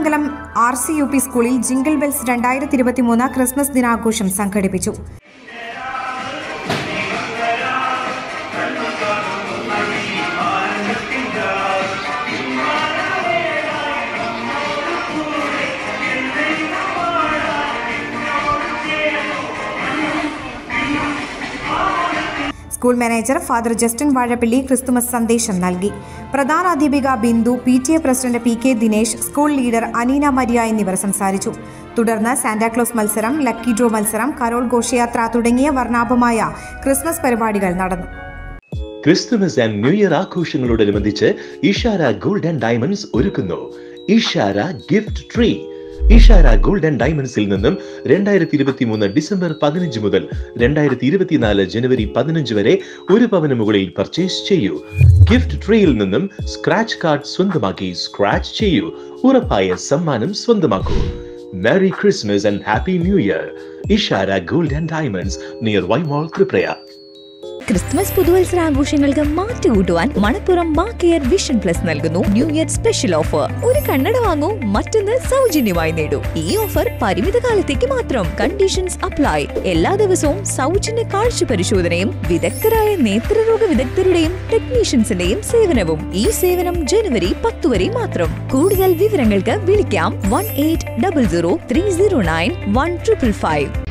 Kothamangalam R C U P സ്കൂളിൽ jingle bells രണ്ടായിരത്തി ഇരുപത്തിമൂന്ന് ക്രിസ്മസ് ദിനാഘോഷം സംഘടിപ്പിച്ചു school manager father Justin Vazhappally Christmas സന്ദേശം നൽകി പ്രധാന അധ്യാപിക Bindu P T A president P K Dinesh school leader Aneena Maria എന്നിവർ സംസാരിച്ചു തുടർന്ന് സാന്റാക്ലോസ് മത്സരം ലക്കി ഡ്രോ മത്സരം കരോൾ ഘോഷയാത്ര തുടങ്ങിയ വർണ്ണാഭമായ ക്രിസ്മസ് പരിപാടികൾ നടന്നു ക്രിസ്തുമസ് ആൻഡ് ന്യൂ ഇയർ ആഘോഷങ്ങളോടനുബന്ധിച്ച് ഇഷാര ഗോൾഡ് ആൻഡ് ഡയമണ്ട്സ് ഒരുക്കുന്നു Ishara gift tree Ishara gold and ഡയമണ്ട്സിൽ നിന്നും രണ്ടായിരത്തി ഇരുപത്തി മൂന്ന് ഡിസംബർ പതിനഞ്ച് മുതൽ രണ്ടായിരത്തി ഇരുപത്തിനാല് ജനുവരി പതിനഞ്ച് വരെ ഒരു പവന് മുകളിൽ പർച്ചേസ് ചെയ്യൂ ഗിഫ്റ്റ് ട്രീയിൽ നിന്നും സ്ക്രാച്ച് കാർഡ് സ്വന്തമാക്കി സ്ക്രാച്ച് ചെയ്യൂ ഉറപ്പായ സമ്മാനം സ്വന്തമാക്കൂ merry Christmas and happy new year Ishara gold and diamonds near Vaimol Triprayar Christmas പുതുവത്സരാഘോഷങ്ങൾക്ക് മാറ്റുകൂട്ടുവാൻ Manappuram Ma care vision plus നൽകുന്നു ന്യൂ ഇയർ സ്പെഷ്യൽ ഓഫർ ഒരു കണ്ണട വാങ്ങൂ മറ്റൊന്ന് സൗജന്യമായി നേടൂ ഈ ഓഫർ പരിമിത കാലത്തേക്ക് മാത്രം കണ്ടീഷൻസ് അപ്ലൈ എല്ലാ ദിവസവും സൗജന്യ കാഴ്ച പരിശോധനയും വിദഗ്ധരായ നേത്രരോഗ വിദഗ്ധരുടെയും ടെക്നീഷ്യൻസിന്റെയും സേവനവും ഈ സേവനം ജനുവരി പത്ത് വരെ മാത്രം കൂടുതൽ വിവരങ്ങൾക്ക് വിളിക്കാം one eight double zero three zero nine one triple five